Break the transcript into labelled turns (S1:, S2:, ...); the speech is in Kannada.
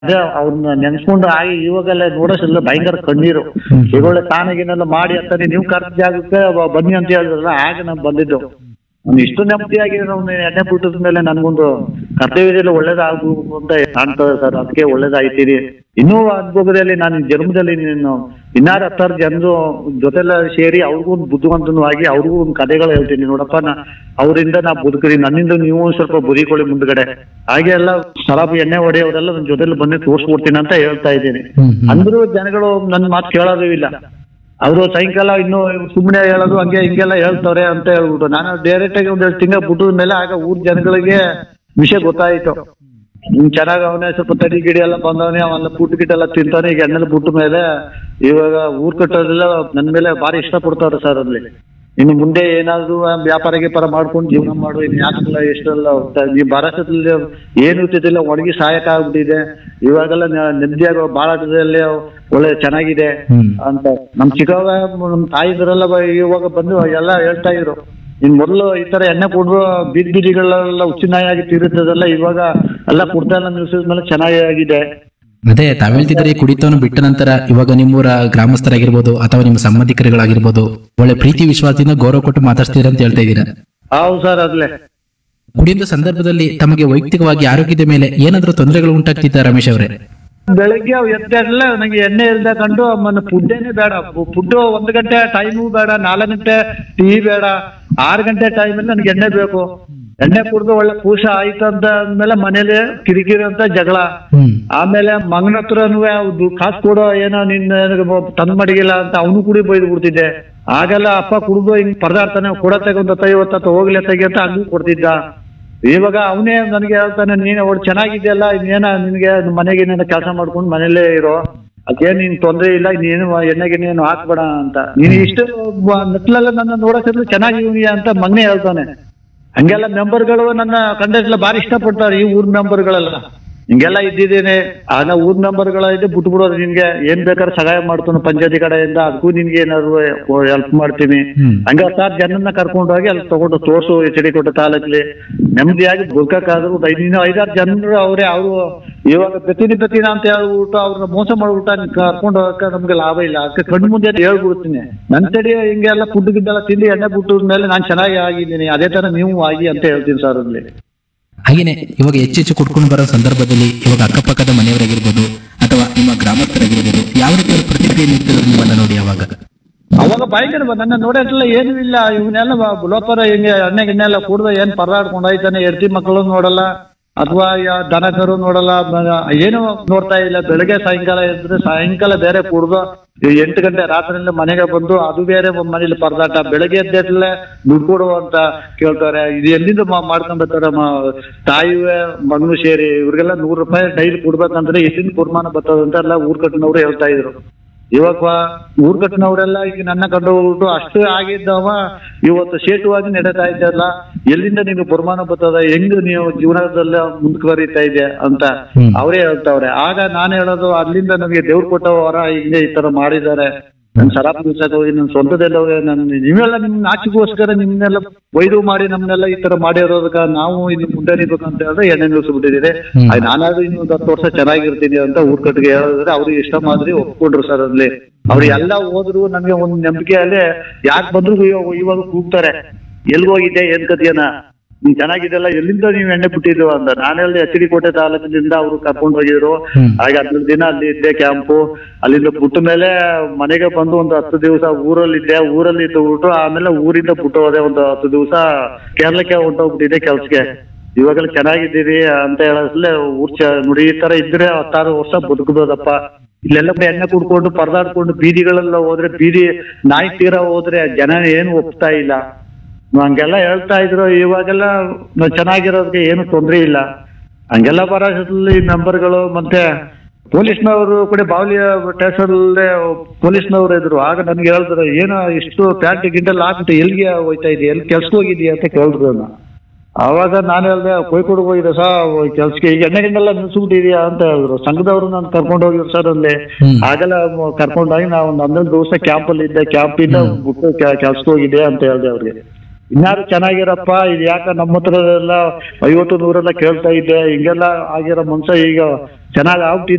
S1: ಅದೇ ಅವ್ರನ್ನ ನೆನ್ಸ್ಕೊಂಡು ಆಗಿ ಇವಾಗೆಲ್ಲ ನೋಡೋಷ್ಟೆಲ್ಲ ಭಯಂಕರ ಕಣ್ಣೀರು ಈಗ ಒಳ್ಳೆ ತಾನಾಗಿನೆಲ್ಲ ಮಾಡಿ ಅಂತಾನೆ ನೀವು ಕರ್ದ ಜಾಗಕ್ಕೆ ಬ- ಬನ್ನಿ ಅಂತ ಹೇಳಿದ್ರಲ್ಲ ಆಗ ನಾವು ಬಂದಿದ್ದು ನಾನು ಇಷ್ಟು ನೆಮ್ಮದಿಯಾಗಿ ನಾವು ಎಣ್ಣೆ ಬಿಟ್ಟದ ಮೇಲೆ ನನಗೊಂದು ಕರ್ತವ್ಯದಲ್ಲಿ ಒಳ್ಳೇದಾಗಬೇಕು ಅಂತ ಕಾಣ್ತದೆ ಸರ್ ಅದಕ್ಕೆ ಒಳ್ಳೇದಾಯ್ತೀರಿ ಇನ್ನೂ ಅನುಭವದಲ್ಲಿ ನಾನು ಜನ್ಮದಲ್ಲಿ ನೀನು ಇನ್ನಾರು ಹತ್ತಾರು ಜನರು ಜೊತೆಲ್ಲ ಸೇರಿ ಅವ್ರಿಗೂ ಒಂದು ಬುದ್ಧಿವಂತನೂ ಆಗಿ ಅವ್ರಿಗೂ ಒಂದು ಕಥೆಗಳು ಹೇಳ್ತೀನಿ ನೋಡಪ್ಪ ನಾ ಅವರಿಂದ ನಾ ಬದುಕಿರಿ ನನ್ನಿಂದ ನೀವು ಒಂದ್ ಸ್ವಲ್ಪ ಬದುಕೊಳ್ಳಿ ಮುಂದ್ಗಡೆ ಹಾಗೆ ಎಲ್ಲ ಸರಾಬು ಎಣ್ಣೆ ಹೊಡೆಯೋರೆಲ್ಲ ನನ್ನ ಜೊತೆಲಿ ಬಂದು ತೋರಿಸ್ಕೊಡ್ತೀನಿ ಅಂತ ಹೇಳ್ತಾ ಇದ್ದೀನಿ
S2: ಹ್ಮ್, ಹ್ಮ್.
S1: ಅಂದ್ರೂ ಜನಗಳು ನನ್ನ ಮಾತು ಕೇಳೋದು ಇಲ್ಲ ಅವರು ಸಾಯಂಕಾಲ ಇನ್ನು ಸುಮ್ಮನೆ ಹೇಳೋದು ಹಂಗೆ ಹಿಂಗೆಲ್ಲ ಹೇಳ್ತಾರೆ ಅಂತ ಹೇಳ್ಬಿಟ್ಟು ನಾನು ಡೈರೆಕ್ಟ್ ಆಗಿ ಒಂದೆರಡು ತಿಂಗಳ ಬಿಟ್ಟದ ಮೇಲೆ ಆಗ ಊರ್ ಜನಗಳಿಗೆ ವಿಷಯ ಗೊತ್ತಾಯ್ತು ಹಿಂಗ್ ಚೆನ್ನಾಗ್ ಅವನೇ ಸ್ವಲ್ಪ ತಡಿ ಗಿಡಿ ಎಲ್ಲ ಬಂದವನೇ ಅವೆಲ್ಲ ಪುಟ್ಟು ಗಿಟ್ ಎಲ್ಲ ತಿಂತಾನೆ ಈಗ ಎಣ್ಣೆಲ್ಲ ಬಿಟ್ಟ ಮೇಲೆ ಇವಾಗ ಊರ್ ಕಟ್ಟೋದೆಲ್ಲ ನನ್ನ ಮೇಲೆ ಭಾರಿ ಇಷ್ಟಪಡ್ತಾರೆ ಸರ್ ಅಲ್ಲಿ ಇನ್ನು ಮುಂದೆ ಏನಾದ್ರು ವ್ಯಾಪಾರ ಗೀಪಾರ ಮಾಡ್ಕೊಂಡು ಜೀವನ ಮಾಡು ಇನ್ನು ಯಾಕೆಲ್ಲ ಎಷ್ಟೆಲ್ಲ ಹೋಗ್ತಾ ಈ ಭಾರತದಲ್ಲಿ ಏನು ಇರ್ತಿದ್ದಿಲ್ಲ ಒಣಗಿ ಸಹಾಯಕ ಆಗ್ಬಿಟ್ಟಿದೆ ಇವಾಗೆಲ್ಲ ನ- ನೆಮ್ಮದಿಯಾಗ ಬಾಳದಲ್ಲಿ ಒಳ್ಳೆ ಚೆನ್ನಾಗಿದೆ
S2: ಹ್ಮ್.
S1: ಅಂತ ನಮ್ ಚಿಕ್ಕವಾಗ ನಮ್ ತಾಯಿದರೆಲ್ಲ ಇವಾಗ ಬಂದು ಎಲ್ಲ ಹೇಳ್ತಾ ಇದ್ರು ಇನ್ ಮೊದಲು ಈ ತರ ಎಣ್ಣೆ ಕುಡ್ದು ಬೀದಿ ಬೀದಿಗಳೆಲ್ಲ ಹುಚ್ಚಿನಾಯಾಗಿ ತೀರುತ್ತದಲ್ಲ ಇವಾಗ ಎಲ್ಲ ಕುಡ್ತಾ ಎಲ್ಲ ನಿಲ್ಸಿದ ಮೇಲೆ ಚೆನ್ನಾಗಿದೆ
S2: ಅದೇ ತಾವ್ ಹೇಳ್ತಿದ್ರೆ ಕುಡಿತವನ್ನು ಬಿಟ್ಟ ನಂತರ ಇವಾಗ ನಿಮ್ಮೂರ ಗ್ರಾಮಸ್ಥರಾಗಿರ್ಬೋದು ಅಥವಾ ನಿಮ್ಮ ಸಂಬಂಧಿಕರುಗಳಾಗಿರ್ಬೋದು ಒಳ್ಳೆ ಪ್ರೀತಿ ವಿಶ್ವಾಸದಿಂದ ಗೌರವ ಕೊಟ್ಟು ಮಾತಾಡ್ತಿದ್ದೀರ ಅಂತ ಹೇಳ್ತಾ ಇದ್ದೀರಾ
S1: ಹೌದು ಸರ್ ಅದ್ಲೆ
S2: ಕುಡಿಯುವ ಸಂದರ್ಭದಲ್ಲಿ ತಮಗೆ ವೈಯಕ್ತಿಕವಾಗಿ ಆರೋಗ್ಯದ ಮೇಲೆ ಏನಾದ್ರೂ ತೊಂದರೆಗಳು ಉಂಟಾಗ್ತಿದ್ದ ರಮೇಶ್ ಅವರೇ
S1: ಬೆಳಗ್ಗೆ ಅವ್ ಎದ್ದಾಗಲೇ ನನಗೆ ಎಣ್ಣೆ ಇಲ್ದ ಕಂಡು ನನ್ನ ಫುಡ್ಡೇನೆ ಬೇಡ ಫುಡ್ ಒಂದು ಗಂಟೆ ಟೈಮು ಬೇಡ ನಾಲ್ಕು ಗಂಟೆ ಟೀ ಬೇಡ ಆರು ಗಂಟೆ ಟೈಮಲ್ಲಿ ನನಗೆ ಎಣ್ಣೆ ಬೇಕು ಎಣ್ಣೆ ಕುಡ್ದು ಒಳ್ಳೆ ಪೂಷ ಆಯ್ತು ಅಂತ ಅಂದ್ಮೇಲೆ ಮನೇಲಿ ಕಿರಿಕಿರಿ ಅಂತ ಜಗಳ
S2: ಹ್ಮ್
S1: ಆಮೇಲೆ ಮಗನ ಹತ್ರನು ಕಾಸು ಕೊಡೋ ಏನೋ ನಿನ್ನ ತಂದ್ ಮಡಗಿಲ್ಲ ಅಂತ ಅವನು ಕುಡಿ ಬೈದು ಬಿಡ್ತಿದ್ದೆ ಆಗೆಲ್ಲ ಅಪ್ಪ ಕುಡಿದು ಹಿಂಗ್ ಪರದಾಡ್ತಾನೆ ಕೊಡತ್ತೆ ಒಂದು ಐವತ್ತು ಹೋಗ್ಲಿ ತೆಗಿ ಅಂತ ಹಂಗೂ ಕೊಡ್ತಿದ್ದ ಇವಾಗ ಅವನೇ ನನಗೆ ಹೇಳ್ತಾನೆ ನೀನು ಒಳ್ಳೆ ಚೆನ್ನಾಗಿದೆಯಲ್ಲ ಇನ್ನೇನ ನಿನಗೆ ಮನೆಗೆ ಏನೇನೋ ಕೆಲಸ ಮಾಡ್ಕೊಂಡು ಮನೇಲೇ ಇರೋ ಅದೇನ್ ನಿನ್ ತೊಂದ್ರೆ ಇಲ್ಲ ನೀನು ಎಣ್ಣೆಗೆ ನೀನು ಹಾಕ್ಬೇಡ ಅಂತ ನೀನು ಇಷ್ಟು ನಟ್ಲೆಲ್ಲ ನನ್ನ ನೋಡೋಕ್ಕಿದ್ರೆ ಚೆನ್ನಾಗಿದೀಯ ಅಂತ ಮಗನೇ ಹೇಳ್ತಾನೆ ಹಂಗೆಲ್ಲ ಮೆಂಬರ್ಗಳು ನನ್ನ ಕಂಡಕ್ಟ್ಲ ಭಾರಿ ಇಷ್ಟಪಡ್ತಾರೆ ಈ ಊರ್ ಮೆಂಬರ್ಗಳೆಲ್ಲ ಹಿಂಗೆಲ್ಲ ಇದ್ದಿದ್ದೇನೆ ಆಗ ಊರ್ ಮೆಂಬರ್ಗಳ ಇದೆ ಬಿಟ್ಟು ಬಿಡೋದು ನಿನ್ಗೆ ಏನ್ ಬೇಕಾದ್ರೆ ಸಹಾಯ ಮಾಡ್ತಾನೆ ಪಂಚಾಯತಿ ಕಡೆಯಿಂದ ಅದಕ್ಕೂ ನಿನ್ಗೆ ಏನಾದ್ರು ಹೆಲ್ಪ್ ಮಾಡ್ತೀನಿ
S2: ಹ್ಮ್.
S1: ಹಂಗ ಸಾರ್ ಜನನ್ನ ಕರ್ಕೊಂಡು ಹೋಗಿ ಅಲ್ಲಿ ತಗೊಂಡು ತೋರ್ಸು ಎಚ್ ಡಿ ಕೊಟ್ಟ ತಾಲೂಕ್ಲಿ ನೆಮ್ಮದಿಯಾಗಿ ಬದುಕಕ್ಕಾದ್ರು ಒಂದು ಐದು ಇನ್ನು ಐದಾರು ಜನರು ಅವರೇ ಅವರು ಇವಾಗ ಬೆತ್ತಿನಿ ಬೆತ್ತಿನ ಅಂತ ಹೇಳ್ಬಿಟ್ಟು ಅವ್ರನ್ನ ಮೋಸ ಮಾಡ್ಬಿಟ್ಟು ಕರ್ಕೊಂಡು ಹೋಗಕ್ಕೆ ನಮ್ಗೆ ಲಾಭ ಇಲ್ಲ ಅದಕ್ಕೆ ಕಣ್ಣು ಮುಂದೆ ಹೇಳ್ಬಿಡ್ತೀನಿ ನನ್ ತಡಿ ಹಿಂಗೆಲ್ಲ ಫುಡ್ ಗಿಡ್ಡೆಲ್ಲ ತಿಂದು ಎಣ್ಣೆ ಬಿಟ್ಟಿದ ಮೇಲೆ ನಾನು ಚೆನ್ನಾಗಿ ಆಗಿದ್ದೀನಿ ಅದೇ ತರ ನೀವು ಆಗಿ ಅಂತ ಹೇಳ್ತೀನಿ ಸರ್ ಅಲ್ಲಿ
S2: ಹಾಗೇನೆ ಇವಾಗ ಹೆಚ್ಚೆಚ್ಚು ಕುಡ್ಕೊಂಡು ಬರೋ ಸಂದರ್ಭದಲ್ಲಿ ಇವಾಗ ಅಕ್ಕಪಕ್ಕದ ಮನೆಯವರಾಗಿರ್ಬೋದು ಅಥವಾ ನಿಮ್ಮ ಗ್ರಾಮಸ್ಥರಾಗಿರ್ಬೋದು ಯಾವ ರೀತಿ ಅವ್ರ ಪ್ರತಿಕ್ರಿಯೆ ನೀಡ್ತಿದ್ರು ನಿಮ್ಮನ್ನ ನೋಡಿ ಅವಾಗ
S1: ಅವಾಗ ಭಯಂಕರ ಬ- ನನ್ನ ನೋಡೋದಿಲ್ಲ ಏನೂ ಇಲ್ಲ ಇವನ್ನೆಲ್ಲ ಲೋಪರ ಹಿಂಗೆ ಎಣ್ಣೆ ಗಿಣ್ಣೆ ಎಲ್ಲ ಕುಡ್ದು ಏನ್ ಪರ್ರಾಡ್ಕೊಂಡು ಹೋಯ್ತಾನೆ ಹೆಂಡತಿ ಮಕ್ಕಳು ನೋಡಲ್ಲ ಅಥವಾ ಯಾ- ದನ ಕರು ನೋಡಲ್ಲ ಮ- ಏನು ನೋಡ್ತಾ ಇಲ್ಲ ಬೆಳಗ್ಗೆ ಸಾಯಂಕಾಲ ಎದ್ರೆ ಸಾಯಂಕಾಲ ಬೇರೆ ಕುಡ್ದು ಈ ಎಂಟು ಗಂಟೆ ರಾತ್ರಿಯಿಂದ ಮನೆಗೆ ಬಂದು ಅದು ಬೇರೆ ಮನೇಲಿ ಪರದಾಟ ಬೆಳಗ್ಗೆ ಎದ್ದೇಟ್ಲೆ ದುಡ್ಡು ಕೊಡು ಅಂತ ಕೇಳ್ತಾರೆ ಇದು ಎಲ್ಲಿಂದ ಮಾ- ಮಾಡ್ಕೊಂಡ್ ಬರ್ತಾರೆ ಮ- ತಾಯಿವೇ ಮಗನು ಸೇರಿ ಇವ್ರಿಗೆಲ್ಲ ನೂರು ರೂಪಾಯಿ ಡೈಲಿ ಕೊಡ್ಬೇಕಂದ್ರೆ ಎಷ್ಟಿನ ಕುರ್ಮಾನ ಬರ್ತದೆ ಅಂತ ಎಲ್ಲ ಊರ್ ಕಟ್ಟಿನವ್ರು ಹೇಳ್ತಾ ಇದ್ರು ಇವಾಗ ಊರ್ ಕಟ್ಟಿನವರೆಲ್ಲ ಈಗ ನನ್ನ ಕಂಡು ಹೋಗ್ಬಿಟ್ಟು ಅಷ್ಟು ಆಗಿದ್ದವ ಇವತ್ತು ಸೇಟುವಾಗಿ ನಡೀತಾ ಇದ್ದಲ್ಲ ಎಲ್ಲಿಂದ ನಿಮ್ಗೆ ಬುರ್ಮಾನ ಬರ್ತದ ಹೆಂಗ್ ನೀವು ಜೀವನದಲ್ಲಿ ಮುಂದುವರಿತಾ ಇದೆ ಅಂತ
S2: ಹ್ಮ್.
S1: ಅವರೇ ಹೇಳ್ತಾವ್ರೆ ಆಗ ನಾನು ಹೇಳೋದು ಅಲ್ಲಿಂದ ನನಗೆ ದೇವ್ರು ಕೊಟ್ಟ ವರ ಹಿಂಗೆ ಈ ತರ ಮಾಡಿದ್ದಾರೆ ನನ್ ಸರಾಪ್ ದಿವ್ಸಕ್ಕೆ ಹೋಗಿ ನನ್ ಸ್ವಂತದಲ್ಲಿ ಹೋಗಿ ನನ್ ನೀವೆಲ್ಲ ನಿಮ್ ನಾಚಿಗೋಸ್ಕರ ನಿಮ್ನೆಲ್ಲ ಒಯ್ದು ಮಾಡಿ ನಮ್ನೆಲ್ಲ ಈ ತರ ಮಾಡಿರೋದಕ್ಕ ನಾವು ಇನ್ನು ಮುಂದೆ ನಿಲ್ಬೇಕು ಅಂತ ಹೇಳಿದ್ರೆ ಎಣ್ಣೆ ನಿಲ್ಸ್ಬಿಟ್ಟಿದ್ದೀರಿ
S2: ಹ್ಮ್.
S1: ಆಯ್ತು ನಾನಾದ್ರೂ ಇನ್ನು ಒಂದು ಹತ್ತು ವರ್ಷ ಚೆನ್ನಾಗಿರ್ತೀನಿ ಅಂತ ಊರ್ ಕಟ್ಟಿಗೆ ಹೇಳಿದ್ರೆ ಅವ್ರಿಗೆ ಇಷ್ಟ ಮಾದ್ರಿ ಒಪ್ಕೊಂಡ್ರು ಸರ್ ಅಲ್ಲಿ ಅವ್ರು ಎಲ್ಲ ಹೋದ್ರು ನಮ್ಗೆ ಒಂದ್ ನಂಬಿಕೆಯಲ್ಲಿ ಯಾಕೆ ಬಂದ್ರು ಇವಾಗ ಇವಾಗ ಕೂಗ್ತಾರೆ ಎಲ್ಗ್ ಹೋಗಿದ್ದೆ ಏನ್ ಕತಿಯನ ನೀನ್ ಚೆನ್ನಾಗಿದೆಲ್ಲ ಎಲ್ಲಿಂದ ನೀವು ಎಣ್ಣೆ ಬಿಟ್ಟಿದ್ರು ಅಂತ ನಾನು ಹೇಳಿದೆ ಎಚ್ ಡಿ ಕೋಟೆ ತಾಲೂಕಿನಿಂದ ಅವ್ರು ಕರ್ಕೊಂಡು ಹೋಗಿದ್ರು
S2: ಹ್ಮ್.
S1: ಹಾಗೆ ಹದಿನೈದು ದಿನ ಅಲ್ಲಿ ಇದ್ದೆ ಕ್ಯಾಂಪು ಅಲ್ಲಿಂದ ಬಿಟ್ಟ ಮೇಲೆ ಮನೆಗೆ ಬಂದು ಒಂದು ಹತ್ತು ದಿವಸ ಊರಲ್ಲಿದ್ದೆ ಊರಲ್ಲಿ ಇದ್ದುಬಿಟ್ಟು ಆಮೇಲೆ ಊರಿಂದ ಬಿಟ್ಟು ಹೋದೆ ಒಂದು ಹತ್ತು ದಿವಸ ಕೇರಳಕ್ಕೆ ಹೊಂಟೋಗ್ಬಿಟ್ಟಿದ್ದೆ ಕೆಲ್ಸಕ್ಕೆ ಇವಾಗೆಲ್ಲ ಚೆನ್ನಾಗಿದ್ದೀರಿ ಅಂತ ಹೇಳೋದ್ಲೆ ಊರ್ ಚ ನುಡಿ ಈ ತರ ಇದ್ರೆ ಹತ್ತಾರು ವರ್ಷ ಬದುಕಬಹುದಪ್ಪ ಇಲ್ಲೆಲ್ಲ ಬರೀ ಎಣ್ಣೆ ಕುಡ್ಕೊಂಡು ಪರದಾಡ್ಕೊಂಡು ಬೀದಿಗಳೆಲ್ಲ ಹೋದ್ರೆ ಬೀದಿ ನಾಯಿ ತೀರ ಹೋದ್ರೆ ಜನ ಏನು ಒಪ್ತಾ ಇಲ್ಲ ಹಂಗೆಲ್ಲ ಹೇಳ್ತಾ ಇದ್ರು ಇವಾಗೆಲ್ಲ ನಾವ್ ಚೆನ್ನಾಗಿರೋದಕ್ಕೆ ಏನು ತೊಂದ್ರೆ ಇಲ್ಲ ಹಂಗೆಲ್ಲ ಬರೋದ್ರಲ್ಲಿ ಮೆಂಬರ್ಗಳು ಮತ್ತೆ ಪೊಲೀಸ್ನವರು ಕೂಡ ಬಾವಲಿಯ ಸ್ಟೇಷನ್ಲೇ ಪೊಲೀಸ್ನವರು ಇದ್ರು ಆಗ ನನ್ಗೆ ಹೇಳಿದ್ರು ಏನೋ ಇಷ್ಟು ಪ್ಯಾಂಟ್ ಗಿಂಟೆಲ್ಲ ಹಾಕ್ಬಿಟ್ಟು ಎಲ್ಲಿಗೆ ಹೋಯ್ತಾ ಇದೆಯಾ ಎಲ್ಲಿ ಕೆಲ್ಸಕ್ಕೆ ಹೋಗಿದ್ಯಾ ಅಂತ ಕೇಳಿದ್ರು ಅವ್ನ. ಆವಾಗ ನಾನು ಹೇಳ್ದೆ ಕೊಯ್ಕೊಡ್ಗೆ ಹೋಗಿದೆ ಸರ್ ಕೆಲ್ಸಕ್ಕೆ ಈಗ ಎಣ್ಣೆ ಗಿಣ್ಣೆಲ್ಲ ನಿಲ್ಸ್ಬಿಟ್ಟಿದ್ಯಾ ಅಂತ ಹೇಳಿದ್ರು ಸಂಘದವರು ನಾನು ಕರ್ಕೊಂಡು ಹೋಗಿದ್ರು ಸರ್ ಅಲ್ಲಿ
S2: ಹ್ಮ್.
S1: ಆಗೆಲ್ಲ ಕರ್ಕೊಂಡೋಗಿ ನಾವು ಒಂದು ಹನ್ನೊಂದು ದಿವಸ ಕ್ಯಾಂಪ್ ಅಲ್ಲಿ ಇದ್ದೆ ಕ್ಯಾಂಪ್ ಇಂದ ಬಿಟ್ಟು ಕೆಲ್ಸಕ್ಕೆ ಹೋಗಿದೆ ಅಂತ ಹೇಳ್ದೆ ಅವ್ರಿಗೆ ಇನ್ಯಾರು ಚೆನ್ನಾಗಿರಪ್ಪ ಇದು ಯಾಕ ನಮ್ಮ ಹತ್ರ ಎಲ್ಲ ಐವತ್ತು ನೂರೆಲ್ಲ ಕೇಳ್ತಾ ಇದ್ದೆ ಹಿಂಗೆಲ್ಲ ಆಗಿರೋ ಮನ್ಸ ಈಗ ಚೆನ್ನಾಗ್ ಆಗ್ಬಿಟ್ಟಿದೆ